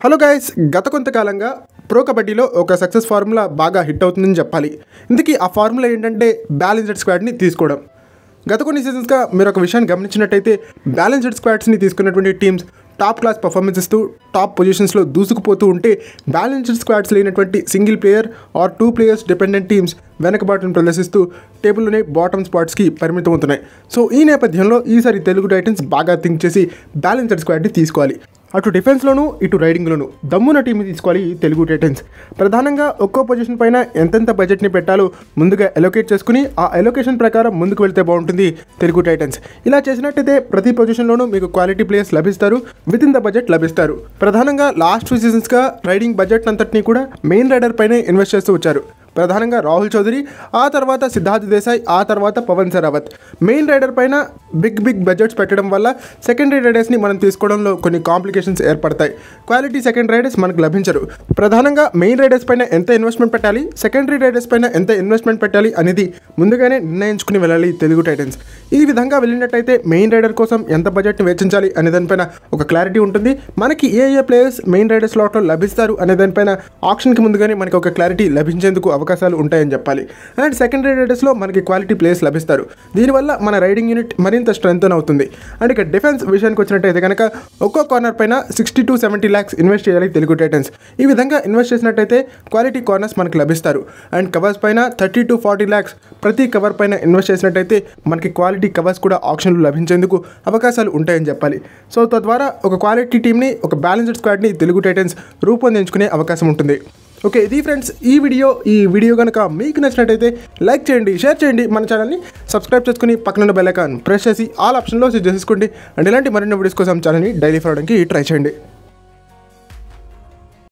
hello guys గత కొంతకాలంగా pro కబడ్డీలో ఒక సక్సెస్ ఫార్ములా బాగా హిట్ అవుతుందని చెప్పాలి ఇందుకీ ఆ ఫార్ములా ఏంటంటే బ్యాలెన్స్డ్ స్క్వాడ్ని తీసుకోవడం గత కొన్ని సీజన్స్గా మీరు ఒక విషయాన్ని గమనించినట్టయితే బ్యాలెన్స్డ్ స్క్వాడ్స్ని తీసుకున్నటువంటి టీమ్స్ టాప్ క్లాస్ పర్ఫార్మెన్స్ ఇస్తూ టాప్ పొజిషన్స్లో దూసుకుపోతూ ఉంటే బ్యాలెన్స్డ్ స్క్వాడ్స్ లేనటువంటి single player or two players dependent teams వెనకబాటును ప్రదర్శిస్తూ టేబుల్లోనే బాటమ్ స్పాట్స్కి పరిమితం అవుతున్నాయి సో ఈ నేపథ్యంలో ఈసారి తెలుగు టైటన్స్ బాగా థింక్ చేసి బ్యాలెన్స్డ్ స్క్వాడ్ని తీసుకోవాలి అటు డిఫెన్స్లోను ఇటు రైడింగ్లోను దమ్మున టీంని తీసుకోవాలి తెలుగు టైటన్స్ ప్రధానంగా ఒక్కో పొజిషన్ పైన ఎంతెంత బడ్జెట్ని పెట్టాలో ముందుగా ఎలొకేట్ చేసుకుని ఆ ఎలొకేషన్ ప్రకారం ముందుకు వెళ్తే బాగుంటుంది తెలుగు టైటన్స్ ఇలా చేసినట్టయితే ప్రతి పొజిషన్లోనూ మీకు క్వాలిటీ ప్లేయర్స్ లభిస్తారు విత్ ఇన్ ద బడ్జెట్ లభిస్తారు ప్రధానంగా లాస్ట్ ఫ్యూ సీజన్స్గా రైడింగ్ బడ్జెట్ అంతటినీ కూడా మెయిన్ రైడర్ పైనే ఇన్వెస్ట్ చేస్తూ వచ్చారు ప్రధానంగా రాహుల్ చౌదరి ఆ తర్వాత సిద్ధార్థ్ దేశాయ్ ఆ తర్వాత పవన్ సరావత్ మెయిన్ రైడర్ పైన బిగ్ బిగ్ బడ్జెట్స్ పెట్టడం వల్ల సెకండరీ రైడర్స్ని మనం తీసుకోవడంలో కొన్ని కాంప్లికేషన్స్ ఏర్పడతాయి క్వాలిటీ సెకండ్ రైడర్స్ మనకు లభించరు ప్రధానంగా మెయిన్ రైడర్స్ పైన ఎంత ఇన్వెస్ట్మెంట్ పెట్టాలి సెకండరీ రైడర్స్ పైన ఎంత ఇన్వెస్ట్మెంట్ పెట్టాలి అనేది ముందుగానే నిర్ణయించుకుని వెళ్ళాలి తెలుగు టైటన్స్ ఈ విధంగా వెళ్ళినట్టయితే మెయిన్ రైడర్ కోసం ఎంత బడ్జెట్ని వెచ్చించాలి అనే దానిపైన ఒక క్లారిటీ ఉంటుంది మనకి ఏ ఏ ప్లేయర్స్ మెయిన్ రైడర్ స్లాట్లో లభిస్తారు అనే దానిపైన ఆప్షన్కి ముందుగానే మనకి ఒక క్లారిటీ లభించేందుకు అవకాశాలు ఉంటాయని చెప్పాలి అండ్ సెకండరీ రైడర్స్లో మనకి క్వాలిటీ ప్లేయర్స్ లభిస్తారు దీనివల్ల మన రైడింగ్ యూనిట్ మరింత స్ట్రెంగ్ అవుతుంది అండ్ ఇక డిఫెన్స్ విషయానికి వచ్చినట్టయితే కనుక ఒక్కో కార్నర్ పైన sixty to seventy lakhs invest చేయాలి తెలుగు టైటన్స్ ఈ విధంగా ఇన్వెస్ట్ చేసినట్టయితే క్వాలిటీ కార్నర్స్ మనకి లభిస్తారు అండ్ కవర్స్ పైన థర్టీ టు ఫార్టీ ల్యాక్స్ ప్రతి కవర్ పైన ఇన్వెస్ట్ చేసినట్టయితే మనకి క్వాలిటీ కవర్స్ కూడా ఆప్షన్లు లభించేందుకు అవకాశాలు ఉంటాయని చెప్పాలి సో తద్వారా ఒక క్వాలిటీ టీంని ఒక బ్యాలెన్స్డ్ స్క్వాడ్ని తెలుగు టైటన్స్ రూపొందించుకునే అవకాశం ఉంటుంది ఓకే ఇది ఫ్రెండ్స్ ఈ వీడియో ఈ వీడియో కనుక మీకు నచ్చినట్టయితే లైక్ చేయండి షేర్ చేయండి మన ఛానల్ని సబ్స్క్రైబ్ చేసుకుని పక్కన బెల్ ఐకాన్ ప్రెస్ చేసి ఆల్ ఆప్షన్లో సెట్ చేసుకోండి అండ్ ఇలాంటి మరిన్ని వీడియోస్ కోసం ఛానల్ని డైలీ ఫాలోవడానికి ట్రై చేయండి